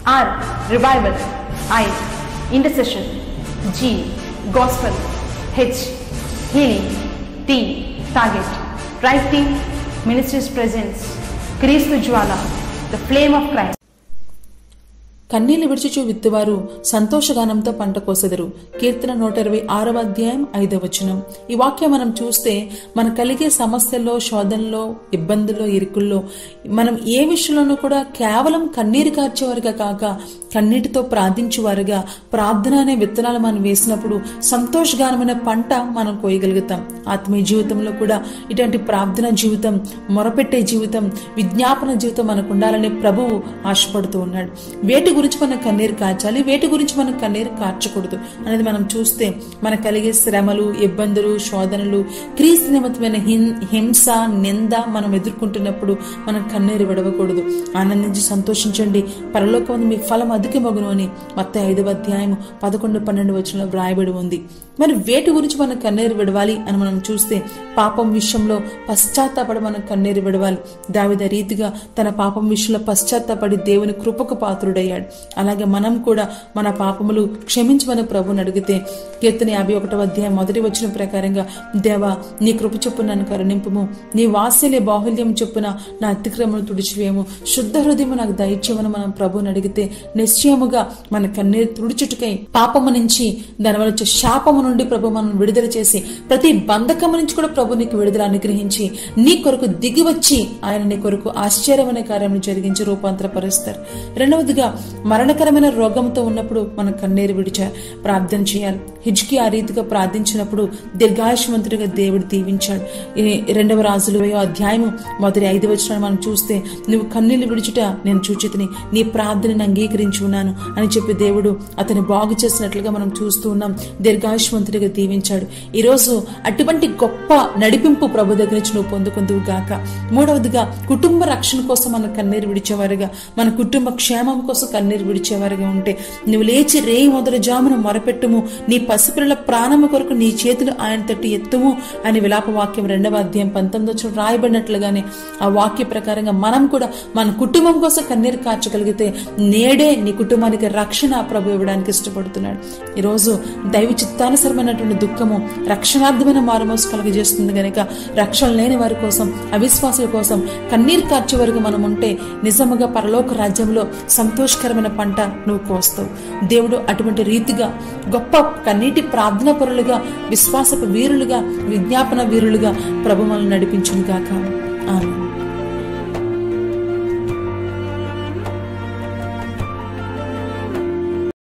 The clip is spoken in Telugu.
R. Revival. I. Intercession. G. Gospel. H. Healing. T. Target. Writing. Ministries presence. Kristu Jwala. The flame of Christ. కన్నీళ్లు విడిచిచూ విత్తువారు సంతోషగానంతో పంట కోసెదరు కీర్తన నూట ఇరవై ఆరవ అధ్యాయం ఐదవ వచనం ఈ వాక్యం మనం చూస్తే మన కలిగే సమస్యల్లో శోధనలో ఇబ్బందుల్లో ఇరుకుల్లో మనం ఏ విషయంలోనూ కూడా కేవలం కన్నీరు కార్చేవారుగా కాక కన్నీటితో ప్రార్థించేవారుగా ప్రార్థన అనే విత్తనాలు మనం వేసినప్పుడు సంతోషగానమైన పంట మనం కోయగలుగుతాం ఆత్మీయ జీవితంలో కూడా ఇటువంటి ప్రార్థన జీవితం మొరపెట్టే జీవితం విజ్ఞాపన జీవితం మనకు ఉండాలని ప్రభువు ఆశపడుతూ ఉన్నాడు వేటి గురించి మనం కన్నీరు కార్చాలి వేటి గురించి మనం కన్నీరు కార్చకూడదు అనేది మనం చూస్తే మనకు కలిగే శ్రమలు ఇబ్బందులు శోధనలు క్రీస్తు నిమిత్తమైన హిం- హింస నింద మనం ఎదుర్కొంటున్నప్పుడు మనం కన్నీరు విడవకూడదు ఆనందించి సంతోషించండి పరలోకం మీ ఫలం అధికమగును అని మొత్త ఐదవ అధ్యాయం పదకొండు పన్నెండు వచనంలో వ్రాయబడి ఉంది మరి వేటి గురించి మనం కన్నీరు విడవాలి అని మనం చూస్తే పాపం విషయంలో పశ్చాత్తాపడి మనం కన్నీరు విడవాలి దావిద రీతిగా తన పాపం విషయంలో పశ్చాత్తాపడి దేవుని కృపకు పాత్రుడయ్యాడు అలాగే మనం కూడా మన పాపములు క్షమించమని ప్రభుని అడిగితే కీర్తన యాభై ఒకటవ అధ్యాయం మొదటి వచ్చిన ప్రకారంగా దేవా నీ కృప చొప్పున నన్ను కరుణింపుము నీ వాత్సల్య బాహుల్యం చొప్పున నా అతిక్రమను తుడిచివేయము శుద్ధ హృదయము నాకు దయచేయమని మనం ప్రభుని అడిగితే నిశ్చయముగా మన కన్నీరు తుడిచుటకై పాపము నుంచి దానివల్ల వచ్చే శాపము నుండి ప్రభు మనం విడుదల చేసి ప్రతి బంధకము నుంచి కూడా ప్రభు నీకు విడుదల అనుగ్రహించి నీ కొరకు దిగి వచ్చి ఆయన నీ కొరకు ఆశ్చర్యమైన కార్యం జరిగించి రూపాంతరపరుస్తారు రెండవదిగా మరణకరమైన రోగంతో ఉన్నప్పుడు మనం కన్నీరు విడిచా ప్రార్థన చేయాలి హిజ్కి ఆ రీతిగా ప్రార్థించినప్పుడు దీర్ఘాయుష్మంతుడిగా దేవుడు దీవించాడు ఈ రెండవ రాజులు అధ్యాయము మొదటి ఐదు వచ్చిన మనం చూస్తే నువ్వు కన్నీళ్లు విడుచుట నేను చూచితిని నీ ప్రార్థనను అంగీకరించి ఉన్నాను అని చెప్పి దేవుడు అతని బాగు చేసినట్లుగా మనం చూస్తూ ఉన్నాం దీర్ఘాయుష్మంతుడిగా దీవించాడు ఈ రోజు అటువంటి గొప్ప నడిపింపు ప్రభు దగ్గర నుంచి నువ్వు పొందుకుందువు గాక మూడవదిగా కుటుంబ రక్షణ కోసం మనం కన్నీరు విడిచేవారుగా మన కుటుంబ క్షేమం కోసం కన్నీరు విడిచేవారుగా ఉంటే నువ్వు లేచి రేయి మొదటి జామున మొరపెట్టుము నీ పసిపిల్లల ప్రాణము కొరకు నీ చేతులు ఆయన తట్టి ఎత్తుము అని విలాప వాక్యం రెండవ అధ్యాయం పంతొమ్మిది వచ్చిన రాయబడినట్లుగానే ఆ వాక్య ప్రకారంగా మనం కూడా మన కుటుంబం కోసం కన్నీరు కార్చగలిగితే నేడే నీ కుటుంబానికి రక్షణ ప్రభు ఇవ్వడానికి ఇష్టపడుతున్నాడు ఈరోజు దైవ చిత్తానుసరమైనటువంటి దుఃఖము రక్షణార్థమైన మారుమోసు కలుగజేస్తుంది గనుక రక్షణ లేని వారి కోసం అవిశ్వాసుల కోసం కన్నీరు కార్చే వరకు మనం ఉంటే నిజముగా పరలోక రాజ్యంలో సంతోషకరమైన పంట నువ్వు కోస్తావు దేవుడు అటువంటి రీతిగా గొప్ప కన్నీటి ప్రార్థన పరులుగా విశ్వాసపు వీరులుగా విజ్ఞాపన వీరులుగా ప్రభు మనల్ని నడిపించును గాక ఆమె